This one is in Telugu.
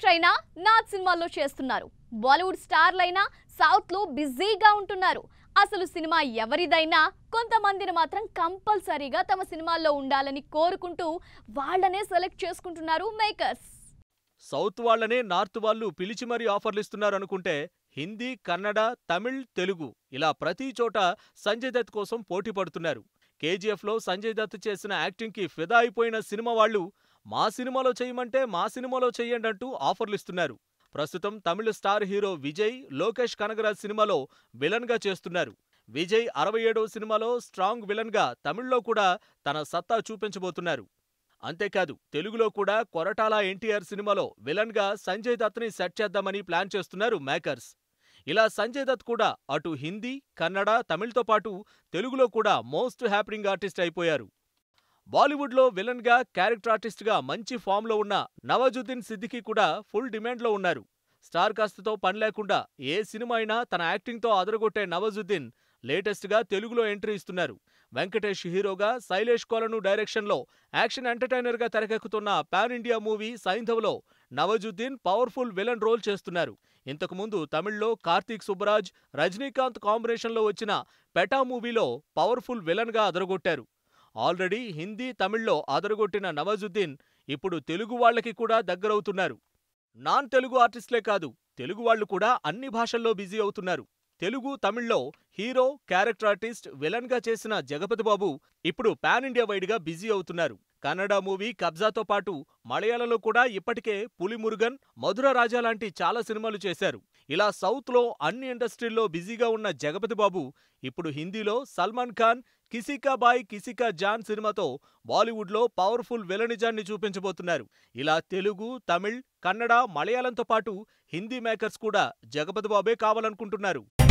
యాక్టర్ అయినా నార్త్ సినిమాల్లో చేస్తున్నారు బాలీవుడ్ స్టార్లైనా సౌత్ లో బిజీగా ఉంటున్నారు అసలు సినిమా ఎవరిదైనా కొంతమందిని మాత్రం కంపల్సరీగా తమ సినిమాల్లో ఉండాలని కోరుకుంటూ వాళ్ళనే సెలెక్ట్ చేసుకుంటున్నారు మేకర్స్ సౌత్ వాళ్ళనే నార్త్ వాళ్ళు పిలిచి మరీ ఆఫర్లు ఇస్తున్నారు అనుకుంటే హిందీ కన్నడ తమిళ్ తెలుగు ఇలా ప్రతి చోట సంజయ్ దత్ కోసం పోటీ పడుతున్నారు కేజీఎఫ్లో సంజయ్ దత్ చేసిన యాక్టింగ్కి ఫిదా అయిపోయిన సినిమా వాళ్ళు మా సినిమాలో చేయమంటే మా సినిమాలో చెయ్యండి అంటూ ఆఫర్లు ఇస్తున్నారు ప్రస్తుతం తమిళ స్టార్ హీరో విజయ్ లోకేష్ కనగరాజ్ సినిమాలో విలన్గా చేస్తున్నారు విజయ్ అరవై ఏడవ సినిమాలో స్ట్రాంగ్ విలన్గా తమిళ్లో కూడా తన సత్తా చూపించబోతున్నారు అంతేకాదు తెలుగులో కూడా కొరటాల ఎన్టీఆర్ సినిమాలో విలన్గా సంజయ్ దత్ని సెట్ చేద్దామని ప్లాన్ చేస్తున్నారు మేకర్స్ ఇలా సంజయ్ దత్ కూడా అటు హిందీ కన్నడ తమిళ్తో పాటు తెలుగులో కూడా మోస్ట్ హ్యాపనింగ్ ఆర్టిస్ట్ అయిపోయారు బాలీవుడ్లో విలన్గా క్యారెక్టర్ ఆర్టిస్ట్గా మంచి ఫామ్లో ఉన్న నవాజుద్దీన్ సిద్దికీ కూడా ఫుల్ డిమాండ్లో ఉన్నారు స్టార్ కాస్ట్తో పని లేకుండా ఏ సినిమా అయినా తన యాక్టింగ్తో అదరగొట్టే నవాజుద్దీన్ లేటెస్ట్గా తెలుగులో ఎంట్రీ ఇస్తున్నారు వెంకటేష్ హీరోగా శైలేష్ కోలను డైరెక్షన్లో యాక్షన్ ఎంటర్టైనర్గా తెరకెక్కుతున్న పాన్ ఇండియా మూవీ సైంధవ్లో నవాజుద్దీన్ పవర్ఫుల్ విలన్ రోల్ చేస్తున్నారు ఇంతకుముందు తమిళ్లో కార్తీక్ సుబ్బరాజ్ రజనీకాంత్ కాంబినేషన్లో వచ్చిన పెటా మూవీలో పవర్ఫుల్ విలన్గా అదరగొట్టారు ఆల్రెడీ హిందీ తమిళ్లో అదరగొట్టిన నవాజుద్దీన్ ఇప్పుడు తెలుగు వాళ్ళకి కూడా దగ్గరవుతున్నారు నాన్ తెలుగు ఆర్టిస్టులే కాదు తెలుగు వాళ్ళు కూడా అన్ని భాషల్లో బిజీ అవుతున్నారు తెలుగు తమిళ్లో హీరో క్యారెక్టర్ ఆర్టిస్ట్ విలన్గా చేసిన జగపతి బాబు ఇప్పుడు పాన్ ఇండియా వైడ్గా బిజీ అవుతున్నారు కన్నడ మూవీ కబ్జాతో పాటు మలయాళంలో కూడా ఇప్పటికే పులి మురుగన్ మధుర రాజా లాంటి చాలా సినిమాలు చేశారు ఇలా సౌత్లో అన్ని ఇండస్ట్రీల్లో బిజీగా ఉన్న జగపతి బాబు ఇప్పుడు హిందీలో సల్మాన్ ఖాన్ కిసికా బాయ్ కిసికా జాన్ సినిమాతో బాలీవుడ్లో పవర్ఫుల్ విలనిజాన్ని చూపించబోతున్నారు ఇలా తెలుగు తమిళ్ కన్నడ మలయాళంతో పాటు హిందీ మేకర్స్ కూడా జగపతి బాబే కావాలనుకుంటున్నారు